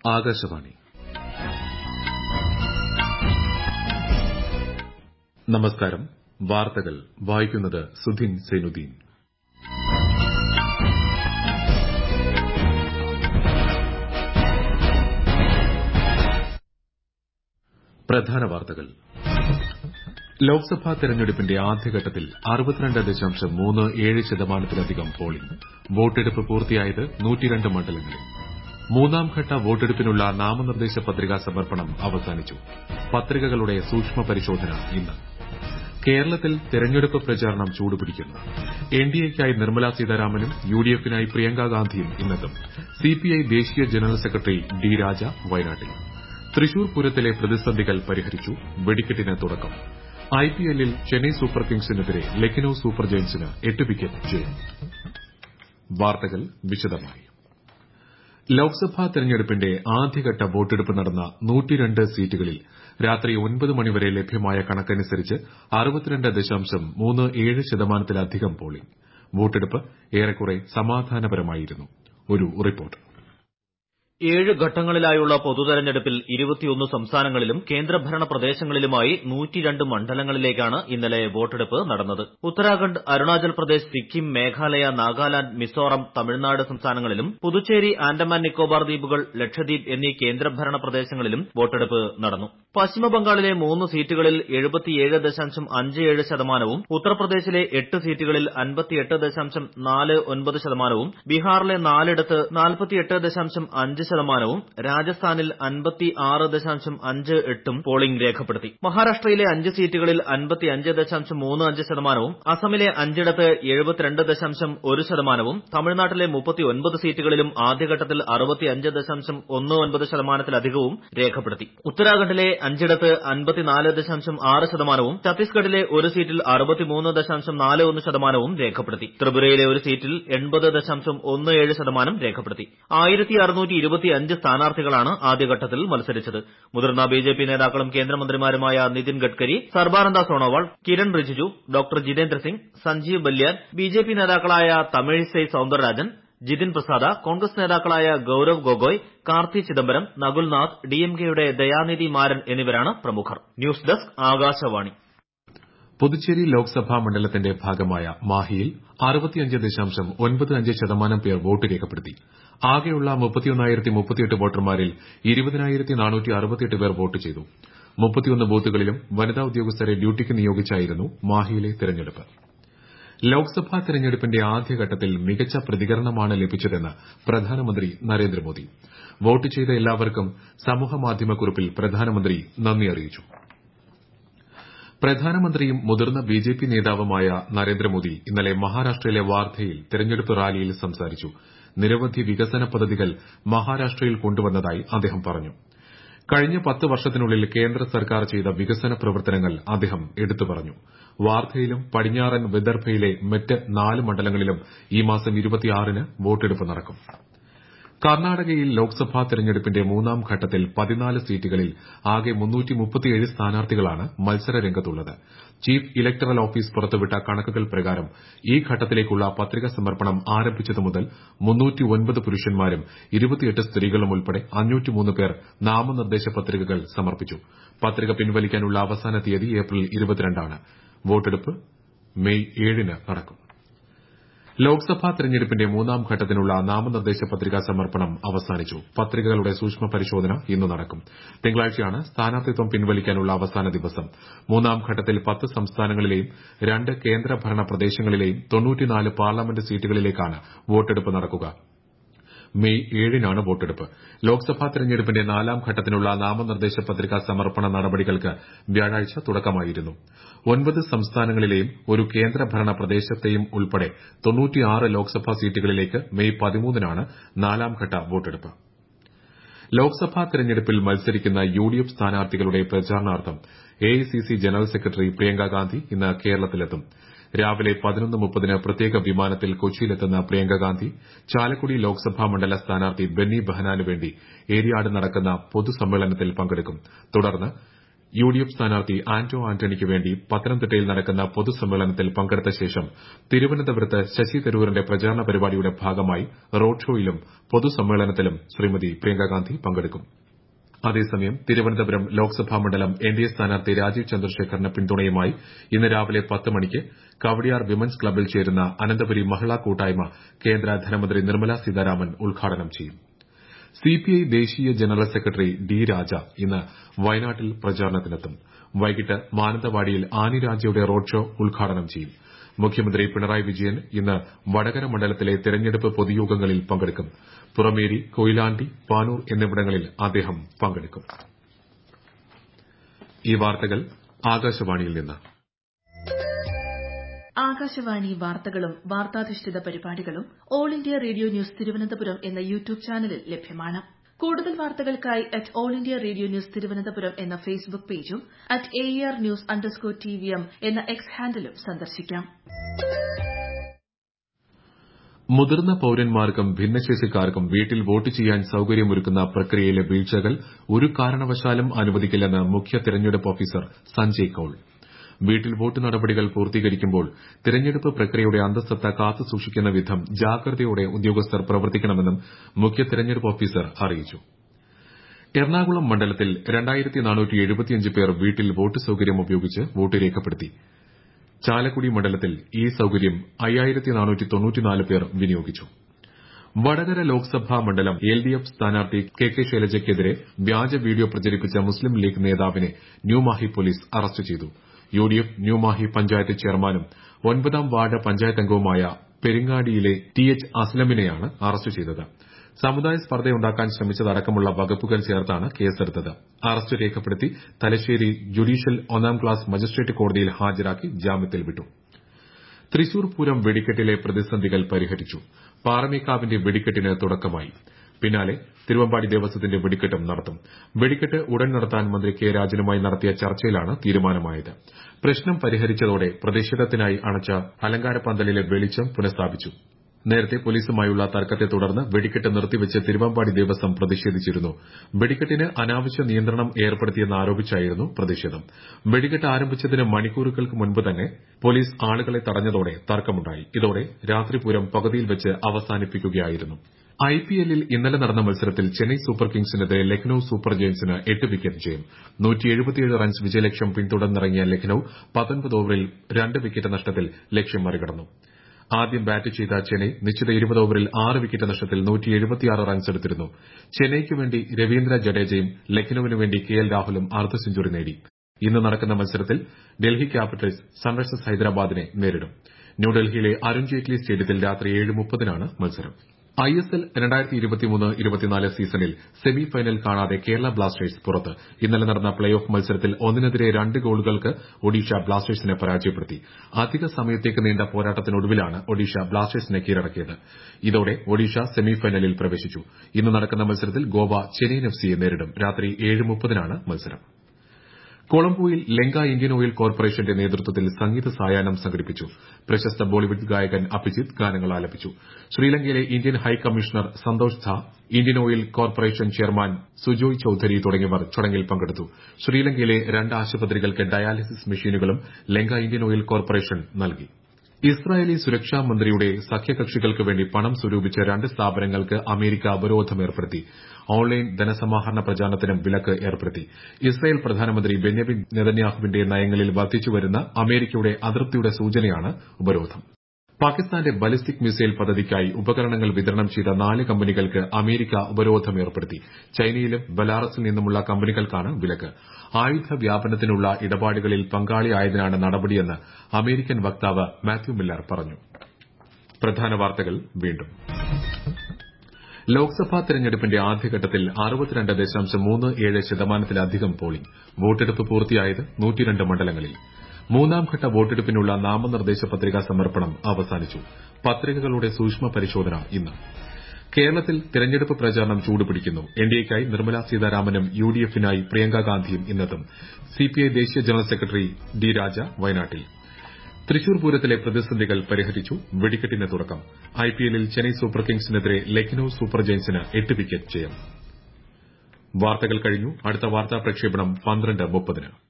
ആകാശവാണി നമസ്കാരം വാർത്തകൾ വായിക്കുന്നത് സുധിൻ സൈനുദ്ദീൻ പ്രധാന വാർത്തകൾ ലോക്സഭാ തെരഞ്ഞെടുപ്പിന്റെ ആദ്യഘട്ടത്തിൽ അറുപത്തിരണ്ട് ദശാംശം മൂന്ന് ഏഴ് ശതമാനത്തിലധികം പോളിംഗ് വോട്ടെടുപ്പ് പൂർത്തിയായത് നൂറ്റിരണ്ട് മണ്ഡലങ്ങളിൽ മൂന്നാംഘട്ട വോട്ടെടുപ്പിനുള്ള നാമനിർദ്ദേശ പത്രികാ സമർപ്പണം അവസാനിച്ചു പത്രികകളുടെ സൂക്ഷ്മ പരിശോധന ഇന്ന് കേരളത്തിൽ തെരഞ്ഞെടുപ്പ് പ്രചാരണം ചൂടുപിടിക്കുന്നു എൻഡിഎയ്ക്കായി നിർമ്മലാ സീതാരാമനും യുഡിഎഫിനായി പ്രിയങ്കാ ഗാന്ധിയും ഇന്നെത്തും സിപിഐ ദേശീയ ജനറൽ സെക്രട്ടറി ഡി രാജ വയനാട്ടിൽ തൃശൂർ പൂരത്തിലെ പ്രതിസന്ധികൾ പരിഹരിച്ചു വെടിക്കെട്ടിന് തുടക്കം ഐപിഎല്ലിൽ ചെന്നൈ സൂപ്പർ കിങ്സിനെതിരെ ലക്നൌ സൂപ്പർ ജയന്റ്സിന് എട്ട് വിക്കറ്റ് ജയം വാർത്തകൾ വിശദമായി ലോക്സഭാ തെരഞ്ഞെടുപ്പിന്റെ ആദ്യഘട്ട വോട്ടെടുപ്പ് നടന്ന നൂറ്റിരണ്ട് സീറ്റുകളിൽ രാത്രി ഒൻപത് മണിവരെ ലഭ്യമായ കണക്കനുസരിച്ച് അറുപത്തിരണ്ട് ദശാംശം മൂന്ന് ഏഴ് ശതമാനത്തിലധികം പോളിംഗ് വോട്ടെടുപ്പ് ഏറെക്കുറെ സമാധാനപരമായിരുന്നു ഒരു റിപ്പോർട്ട് ഏഴ് ഘട്ടങ്ങളിലായുള്ള പൊതുതെരഞ്ഞെടുപ്പിൽ ഇരുപത്തിയൊന്ന് സംസ്ഥാനങ്ങളിലും കേന്ദ്രഭരണ പ്രദേശങ്ങളിലുമായി നൂറ്റിരണ്ട് മണ്ഡലങ്ങളിലേക്കാണ് ഇന്നലെ വോട്ടെടുപ്പ് നടന്നത് ഉത്തരാഖണ്ഡ് അരുണാചൽ പ്രദേശ് സിക്കിം മേഘാലയ നാഗാലാന്റ് മിസോറം തമിഴ്നാട് സംസ്ഥാനങ്ങളിലും പുതുച്ചേരി ആൻഡമാൻ നിക്കോബാർ ദ്വീപുകൾ ലക്ഷദ്വീപ് എന്നീ കേന്ദ്രഭരണ പ്രദേശങ്ങളിലും വോട്ടെടുപ്പ് നടന്നു പശ്ചിമബംഗാളിലെ മൂന്ന് സീറ്റുകളിൽ എഴുപത്തിയേഴ് ദശാംശം അഞ്ച് ഏഴ് ശതമാനവും ഉത്തർപ്രദേശിലെ എട്ട് സീറ്റുകളിൽ അൻപത്തിയെട്ട് ദശാംശം നാല് ഒൻപത് ശതമാനവും ബീഹാറിലെ നാലിടത്ത് നാൽപ്പത്തിയെട്ട് ദശാംശം അഞ്ച് ശതമാനവും രാജസ്ഥാനിൽ അൻപത്തി ആറ് ദശാംശം അഞ്ച് എട്ടും പോളിംഗ് രേഖപ്പെടുത്തി മഹാരാഷ്ട്രയിലെ അഞ്ച് സീറ്റുകളിൽ അൻപത്തിയഞ്ച് ദശാംശം മൂന്ന് അഞ്ച് ശതമാനവും അസമിലെ അഞ്ചിടത്ത് എഴുപത്തിരണ്ട് ദശാംശം ഒരു ശതമാനവും തമിഴ്നാട്ടിലെ മുപ്പത്തിയൊൻപത് സീറ്റുകളിലും ആദ്യഘട്ടത്തിൽ അറുപത്തിയഞ്ച് ദശാംശം ഒന്ന് ഒൻപത് ശതമാനത്തിലധികവും രേഖപ്പെടുത്തി ഉത്തരാഖണ്ഡിലെ അഞ്ചിടത്ത് അൻപത്തിനാല് ദശാംശം ആറ് ശതമാനവും ഛത്തീസ്ഗഡിലെ ഒരു സീറ്റിൽ അറുപത്തിമൂന്ന് ദശാംശം നാല് ഒന്ന് ശതമാനവും രേഖപ്പെടുത്തി ത്രിപുരയിലെ ഒരു സീറ്റിൽ എൺപത് ദശാംശം ഒന്ന് ഏഴ് ശതമാനം രേഖപ്പെടുത്തി ആയിരത്തി അറുന്നൂറ്റി ഇരുപത്തിയഞ്ച് സ്ഥാനാർത്ഥികളാണ് ആദ്യഘട്ടത്തിൽ മത്സരിച്ചത് മുതിർന്ന ബിജെപി നേതാക്കളും കേന്ദ്രമന്ത്രിമാരുമായ നിതിൻ ഗഡ്കരി സർബാനന്ദ സോണോവാൾ കിരൺ റിജിജു ഡോക്ടർ ജിതേന്ദ്ര സിംഗ് സഞ്ജീവ് ബല്യാൻ ബിജെപി നേതാക്കളായ തമിഴിസൈ സൌന്ദരരാജൻ ജിതിൻ പ്രസാദ കോൺഗ്രസ് നേതാക്കളായ ഗൌരവ് ഗൊഗോയ് കാർത്തി ചിദംബരം നകുൽനാഥ് ഡിഎംകെയുടെ ദയാനിധി മാരൻ എന്നിവരാണ് പ്രമുഖർ ന്യൂസ് ഡെസ്ക് ആകാശവാണി പുതുച്ചേരി ലോക്സഭാ മണ്ഡലത്തിന്റെ ഭാഗമായ മാഹിയിൽ അറുപത്തിയഞ്ച് ദശാംശം ഒൻപത് അഞ്ച് ശതമാനം പേർ വോട്ട് രേഖപ്പെടുത്തി ആകെയുള്ള മുപ്പത്തിയൊന്നായിരത്തി മുപ്പത്തിയെട്ട് വോട്ടർമാരിൽ ഇരുപതിനായിരത്തി നാനൂറ്റി അറുപത്തിയെട്ട് പേർ വോട്ട് ചെയ്തു മുപ്പത്തിയൊന്ന് ബൂത്തുകളിലും വനിതാ ഉദ്യോഗസ്ഥരെ ഡ്യൂട്ടിക്ക് നിയോഗിച്ചായിരുന്നു മാഹിയിലെ തെരഞ്ഞെടുപ്പ് ലോക്സഭാ തെരഞ്ഞെടുപ്പിന്റെ ആദ്യഘട്ടത്തിൽ മികച്ച പ്രതികരണമാണ് ലഭിച്ചതെന്ന് പ്രധാനമന്ത്രി നരേന്ദ്രമോദി വോട്ട് ചെയ്ത എല്ലാവർക്കും സമൂഹമാധ്യമക്കുറിപ്പിൽ പ്രധാനമന്ത്രി നന്ദി അറിയിച്ചു പ്രധാനമന്ത്രിയും മുതിർന്ന ബിജെപി നേതാവുമായ നരേന്ദ്രമോദി ഇന്നലെ മഹാരാഷ്ട്രയിലെ വാർധയിൽ തെരഞ്ഞെടുപ്പ് റാലിയിൽ സംസാരിച്ചു നിരവധി വികസന പദ്ധതികൾ മഹാരാഷ്ട്രയിൽ കൊണ്ടുവന്നതായി അദ്ദേഹം പറഞ്ഞു കഴിഞ്ഞ പത്ത് വർഷത്തിനുള്ളിൽ കേന്ദ്ര സർക്കാർ ചെയ്ത വികസന പ്രവർത്തനങ്ങൾ അദ്ദേഹം എടുത്തു പറഞ്ഞു വാർധയിലും പടിഞ്ഞാറൻ വിദർഭയിലെ മറ്റ് നാല് മണ്ഡലങ്ങളിലും ഈ മാസം ഇരുപത്തിയാറിന് വോട്ടെടുപ്പ് നടക്കും കർണാടകയിൽ ലോക്സഭാ തെരഞ്ഞെടുപ്പിന്റെ മൂന്നാം ഘട്ടത്തിൽ പതിനാല് സീറ്റുകളിൽ ആകെ സ്ഥാനാർത്ഥികളാണ് മത്സരരംഗത്തുള്ളത് ചീഫ് ഇലക്ടറൽ ഓഫീസ് പുറത്തുവിട്ട കണക്കുകൾ പ്രകാരം ഈ ഘട്ടത്തിലേക്കുള്ള പത്രിക സമർപ്പണം ആരംഭിച്ചതു മുതൽ പുരുഷന്മാരും സ്ത്രീകളും ഉൾപ്പെടെ പേർ നാമനിർദ്ദേശ പത്രികകൾ സമർപ്പിച്ചു പത്രിക പിൻവലിക്കാനുള്ള അവസാന തീയതി ഏപ്രിൽ ഇരുപത്തിരണ്ടാണ് വോട്ടെടുപ്പ് മെയ് ഏഴിന് നടക്കും ലോക്സഭാ തെരഞ്ഞെടുപ്പിന്റെ മൂന്നാം ഘട്ടത്തിനുള്ള നാമനിർദ്ദേശ പത്രികാ സമർപ്പണം അവസാനിച്ചു പത്രികകളുടെ സൂക്ഷ്മ പരിശോധന ഇന്ന് നടക്കും തിങ്കളാഴ്ചയാണ് സ്ഥാനാർത്ഥിത്വം പിൻവലിക്കാനുള്ള അവസാന ദിവസം മൂന്നാം ഘട്ടത്തിൽ പത്ത് സംസ്ഥാനങ്ങളിലെയും രണ്ട് കേന്ദ്രഭരണ പ്രദേശങ്ങളിലെയും പാർലമെന്റ് സീറ്റുകളിലേക്കാണ് വോട്ടെടുപ്പ് നടക്കുക മെയ് ഏഴിനാണ് വോട്ടെടുപ്പ് ലോക്സഭാ തെരഞ്ഞെടുപ്പിന്റെ നാലാം ഘട്ടത്തിനുള്ള നാമനിർദ്ദേശ പത്രികാ സമർപ്പണ നടപടികൾക്ക് വ്യാഴാഴ്ച തുടക്കമായിരുന്നു ഒൻപത് സംസ്ഥാനങ്ങളിലെയും ഒരു കേന്ദ്രഭരണ പ്രദേശത്തെയും ഉൾപ്പെടെ ലോക്സഭാ സീറ്റുകളിലേക്ക് മെയ് പതിമൂന്നിനാണ് നാലാംഘട്ട വോട്ടെടുപ്പ് ലോക്സഭാ തെരഞ്ഞെടുപ്പിൽ മത്സരിക്കുന്ന യുഡിഎഫ് സ്ഥാനാർത്ഥികളുടെ പ്രചാരണാർത്ഥം AICC general secretary Priyanka Gandhi ഇന്ന് കേരളത്തിലെത്തും രാവിലെ പതിനൊന്ന് മുപ്പതിന് പ്രത്യേക വിമാനത്തിൽ കൊച്ചിയിലെത്തുന്ന പ്രിയങ്ക ഗാന്ധി ചാലക്കുടി ലോക്സഭാ മണ്ഡല സ്ഥാനാർത്ഥി ബെന്നി ബെഹനാനുവേണ്ടി ഏരിയാട് നടക്കുന്ന പൊതുസമ്മേളനത്തിൽ പങ്കെടുക്കും തുടർന്ന് യു ഡി എഫ് സ്ഥാനാർത്ഥി ആന്റോ ആന്റണിക്ക് വേണ്ടി പത്തനംതിട്ടയിൽ നടക്കുന്ന പൊതുസമ്മേളനത്തിൽ പങ്കെടുത്ത ശേഷം തിരുവനന്തപുരത്ത് ശശി തരൂരിന്റെ പ്രചാരണ പരിപാടിയുടെ ഭാഗമായി റോഡ് ഷോയിലും പൊതുസമ്മേളനത്തിലും ശ്രീമതി പ്രിയങ്കാഗാന്ധി പങ്കെടുക്കും അതേസമയം തിരുവനന്തപുരം ലോക്സഭാ മണ്ഡലം എൻ ഡി എ സ്ഥാനാർത്ഥി രാജീവ് ചന്ദ്രശേഖറിന് പിന്തുണയുമായി ഇന്ന് രാവിലെ പത്ത് മണിക്ക് കവടിയാർ വിമൻസ് ക്ലബ്ബിൽ ചേരുന്ന അനന്തപുരി മഹിളാ കൂട്ടായ്മ കേന്ദ്ര ധനമന്ത്രി നിർമ്മല സീതാരാമൻ ഉദ്ഘാടനം ചെയ്യും സിപിഐ ദേശീയ ജനറൽ സെക്രട്ടറി ഡി രാജ ഇന്ന് വയനാട്ടിൽ പ്രചാരണത്തിനെത്തും വൈകിട്ട് മാനന്തവാടിയിൽ ആനി രാജയുടെ റോഡ് ഷോ ഉദ്ഘാടനം ചെയ്യും മുഖ്യമന്ത്രി പിണറായി വിജയൻ ഇന്ന് വടകര മണ്ഡലത്തിലെ തെരഞ്ഞെടുപ്പ് പൊതുയോഗങ്ങളിൽ പങ്കെടുക്കും പുറമേരി കൊയിലാണ്ടി പാനൂർ എന്നിവിടങ്ങളിൽ അദ്ദേഹം പങ്കെടുക്കും ഈ വാർത്തകൾ ആകാശവാണിയിൽ നിന്ന് ആകാശവാണി വാർത്തകളും വാർത്താധിഷ്ഠിത പരിപാടികളും all India radio news Thiruvananthapuram എന്ന യൂട്യൂബ് ചാനലിൽ ലഭ്യമാണ് കൂടുതൽ വാർത്തകൾക്കായി at all India radio news Thiruvananthapuram എന്ന ഫേസ്ബുക്ക് പേജും at A R news underscore T V M എന്ന എക്സ് ഹാൻഡിലും സന്ദർശിക്കാം മുതിർന്ന പൌരന്മാർക്കും ഭിന്നശേഷിക്കാർക്കും വീട്ടിൽ വോട്ട് ചെയ്യാൻ സൌകര്യമൊരുക്കുന്ന പ്രക്രിയയിലെ വീഴ്ചകൾ ഒരു കാരണവശാലും അനുവദിക്കില്ലെന്ന് മുഖ്യ തെരഞ്ഞെടുപ്പ് ഓഫീസർ സഞ്ജയ് കൌൾ വീട്ടിൽ വോട്ട് നടപടികൾ പൂർത്തീകരിക്കുമ്പോൾ തിരഞ്ഞെടുപ്പ് പ്രക്രിയയുടെ അന്തസത്ത കാത്തുസൂക്ഷിക്കുന്ന വിധം ജാഗ്രതയോടെ ഉദ്യോഗസ്ഥർ പ്രവർത്തിക്കണമെന്നും മുഖ്യ തെരഞ്ഞെടുപ്പ് ഓഫീസർ അറിയിച്ചു എറണാകുളം മണ്ഡലത്തിൽ പേർ വീട്ടിൽ വോട്ട് സൌകര്യം ഉപയോഗിച്ച് വോട്ട് രേഖപ്പെടുത്തി ചാലക്കുടി മണ്ഡലത്തിൽ ഈ സൌകര്യം പേർ വിനിയോഗിച്ചു വടകര ലോക്സഭാ മണ്ഡലം എൽ ഡി എഫ് സ്ഥാനാർത്ഥി കെ കെ ശൈലജയ്ക്കെതിരെ വ്യാജ വീഡിയോ പ്രചരിപ്പിച്ച മുസ്ലിം ലീഗ് നേതാവിനെ ന്യൂമാഹി പോലീസ് അറസ്റ്റ് ചെയ്തു U D F New Mahe panchayat ചെയർമാനും ഒൻപതാം വാർഡ് പഞ്ചായത്ത് അംഗവുമായ പെരിങ്ങാടിയിലെ ടി എച്ച് അസ്ലമിനെയാണ് അറസ്റ്റ് ചെയ്തത് സമുദായ സ്പർദ്ധയുണ്ടാക്കാൻ ശ്രമിച്ചതടക്കമുള്ള വകുപ്പുകൾ ചേർത്താണ് കേസെടുത്തത് അറസ്റ്റ് രേഖപ്പെടുത്തി തലശ്ശേരി ജുഡീഷ്യൽ ഒന്നാം ക്ലാസ് മജിസ്ട്രേറ്റ് കോടതിയിൽ ഹാജരാക്കി ജാമ്യത്തിൽ വിട്ടു തൃശൂർ പൂരം വെടിക്കെട്ടിലെ പ്രതിസന്ധികൾ പരിഹരിച്ചു പാറമേക്കാവിന്റെ വെടിക്കെട്ടിന് തുടക്കമായി പിന്നാലെ തിരുവമ്പാടി ദേവസ്വത്തിന്റെ വെടിക്കെട്ടും നടത്തും വെടിക്കെട്ട് ഉടൻ നടത്താൻ മന്ത്രി കെ രാജനുമായി നടത്തിയ ചർച്ചയിലാണ് തീരുമാനമായത് പ്രശ്നം പരിഹരിച്ചതോടെ പ്രതിഷേധത്തിനായി അണച്ച അലങ്കാര പന്തലിലെ വെളിച്ചം പുനഃസ്ഥാപിച്ചു നേരത്തെ പോലീസുമായുള്ള തർക്കത്തെ തുടർന്ന് വെടിക്കെട്ട് നിർത്തിവെച്ച് തിരുവമ്പാടി ദേവസ്വം പ്രതിഷേധിച്ചിരുന്നു വെടിക്കെട്ടിന് അനാവശ്യ നിയന്ത്രണം ഏർപ്പെടുത്തിയെന്ന് ആരോപിച്ചായിരുന്നു പ്രതിഷേധം വെടിക്കെട്ട് ആരംഭിച്ചതിന് മണിക്കൂറുകൾക്ക് മുൻപ് തന്നെ പോലീസ് ആളുകളെ തടഞ്ഞതോടെ തർക്കമുണ്ടായി ഇതോടെ രാത്രിപൂരം പകുതിയിൽ വെച്ച് അവസാനിപ്പിക്കുകയായിരുന്നു ഐപിഎല്ലിൽ ഇന്നലെ നടന്ന മത്സരത്തിൽ ചെന്നൈ സൂപ്പർ കിങ്സിനെതിരെ ലക്നൌ സൂപ്പർ ജയൻസിന് എട്ട് വിക്കറ്റ് ജയം റൺസ് വിജയലക്ഷ്യം പിന്തുടർന്നിറങ്ങിയ ലക്നൌ ഓവറിൽ രണ്ട് വിക്കറ്റ് നഷ്ടത്തിൽ ലക്ഷ്യം മറികടന്നു ആദ്യം ബാറ്റ് ചെയ്ത ചെന്നൈ നിശ്ചിത ഇരുപത് ഓവറിൽ ആറ് വിക്കറ്റ് നഷ്ടത്തിൽ റൺസ് എടുത്തിരുന്നു ചെന്നൈയ്ക്ക് വേണ്ടി രവീന്ദ്ര ജഡേജയും ലക്നൌവിന് വേണ്ടി കെ എൽ രാഹുലും അർദ്ധ സെഞ്ചുറി നേടി ഇന്ന് നടക്കുന്ന മത്സരത്തിൽ ഡൽഹി ക്യാപിറ്റൽസ് സൺറൈസേഴ്സ് ഹൈദരാബാദിനെ നേരിടും ന്യൂഡൽഹിയിലെ അരുൺ ജെയ്റ്റ്ലി സ്റ്റേഡിയത്തിൽ രാത്രി ഏഴ് മുപ്പതിനാണ് മത്സരം ഐ എസ് എൽ സീസണിൽ സെമി ഫൈനൽ കാണാതെ കേരള ബ്ലാസ്റ്റേഴ്സ് പുറത്ത് ഇന്നലെ നടന്ന പ്ലേ ഓഫ് മത്സരത്തിൽ ഒന്നിനെതിരെ രണ്ട് ഗോളുകൾക്ക് ഒഡീഷ ബ്ലാസ്റ്റേഴ്സിനെ പരാജയപ്പെടുത്തി അധിക സമയത്തേക്ക് നീണ്ട പോരാട്ടത്തിനൊടുവിലാണ് ഒഡീഷ ബ്ലാസ്റ്റേഴ്സിനെ കീഴടക്കിയത് ഇതോടെ ഒഡീഷ സെമി ഫൈനലിൽ പ്രവേശിച്ചു ഇന്ന് നടക്കുന്ന മത്സരത്തിൽ ഗോവ ചെന്നൈയിൻ എഫ് സിയെ നേരിടും രാത്രി ഏഴ് മുപ്പതിനാണ് മത്സരം കൊളംബോയിൽ ലങ്ക ഇന്ത്യൻ ഓയിൽ കോർപ്പറേഷന്റെ നേതൃത്വത്തിൽ സംഗീത സായാഹ്നം സംഘടിപ്പിച്ചു പ്രശസ്ത ബോളിവുഡ് ഗായകൻ അഭിജിത്ത് ഗാനങ്ങൾ ആലപിച്ചു ശ്രീലങ്കയിലെ Indian high commissioner Santosh Jha Indian oil corporation chairman Sujoy Chowdhury തുടങ്ങിയവർ ചടങ്ങിൽ പങ്കെടുത്തു ശ്രീലങ്കയിലെ രണ്ട് ആശുപത്രികൾക്ക് ഡയാലിസിസ് മെഷീനുകളും ലങ്ക ഇന്ത്യൻ ഓയിൽ കോർപ്പറേഷൻ നൽകി ഇസ്രായേലി സുരക്ഷാ മന്ത്രിയുടെ സഖ്യകക്ഷികൾക്ക് വേണ്ടി പണം സ്വരൂപിച്ച രണ്ട് സ്ഥാപനങ്ങൾക്ക് അമേരിക്ക ഉപരോധം ഏർപ്പെടുത്തി ഓൺലൈൻ ധനസമാഹരണ പ്രചാരണത്തിനും വിലക്ക് ഏർപ്പെടുത്തി ഇസ്രായേൽ പ്രധാനമന്ത്രി ബെന്യമിൻ നെതന്യാഹുവിന്റെ നയങ്ങളിൽ വർദ്ധിച്ചുവരുന്ന അമേരിക്കയുടെ അതൃപ്തിയുടെ സൂചനയാണ് ഉപരോധം പാകിസ്ഥാന്റെ ബലിസ്റ്റിക് മിസൈൽ പദ്ധതിക്കായി ഉപകരണങ്ങൾ വിതരണം ചെയ്ത നാല് കമ്പനികൾക്ക് അമേരിക്ക ഉപരോധം ഏർപ്പെടുത്തി ചൈനയിലും ബലാറസിൽ നിന്നുമുള്ള കമ്പനികൾക്കാണ് വിലക്ക് ആയുധ വ്യാപനത്തിനുള്ള ഇടപാടുകളിൽ പങ്കാളിയായതിനാണ് നടപടിയെന്ന് അമേരിക്കൻ വക്താവ് മാത്യു മില്ലർ പറഞ്ഞു പ്രധാന വാർത്തകൾ വീണ്ടും ലോക്സഭാ തെരഞ്ഞെടുപ്പിന്റെ ആദ്യഘട്ടത്തിൽ അറുപത്തിരണ്ട് ദശാംശം മൂന്ന് ഏഴ് ശതമാനത്തിലധികം പോളിംഗ് വോട്ടെടുപ്പ് പൂർത്തിയായത് നൂറ്റിരണ്ട് മണ്ഡലങ്ങളിൽ മൂന്നാംഘട്ട വോട്ടെടുപ്പിനുള്ള നാമനിർദ്ദേശ പത്രികാ സമർപ്പണം അവസാനിച്ചു പത്രികകളുടെ സൂക്ഷ്മ പരിശോധന ഇന്ന് കേരളത്തിൽ തെരഞ്ഞെടുപ്പ് പ്രചാരണം ചൂടുപിടിക്കുന്നു എൻഡിഎക്കായി നിർമ്മല സീതാരാമനും യുഡിഎഫിനായി പ്രിയങ്ക ഗാന്ധിയും ഇന്നെത്തും സിപിഐ ദേശീയ ജനറൽ സെക്രട്ടറി ഡി രാജ വയനാട്ടിൽ തൃശൂർ പൂരത്തിലെ പ്രതിസന്ധികൾ പരിഹരിച്ചു വെടിക്കെട്ടിന് തുടക്കം ഐപിഎല്ലിൽ ചെന്നൈ സൂപ്പർ കിങ്സിനെതിരെ ലക്നൌ സൂപ്പർ ജയൻസിന് എട്ട് വിക്കറ്റ് ജയം വാർത്തകൾ കഴിഞ്ഞു അടുത്ത വാർത്താ പ്രക്ഷേപണം പന്ത്രണ്ട് മുപ്പതിന്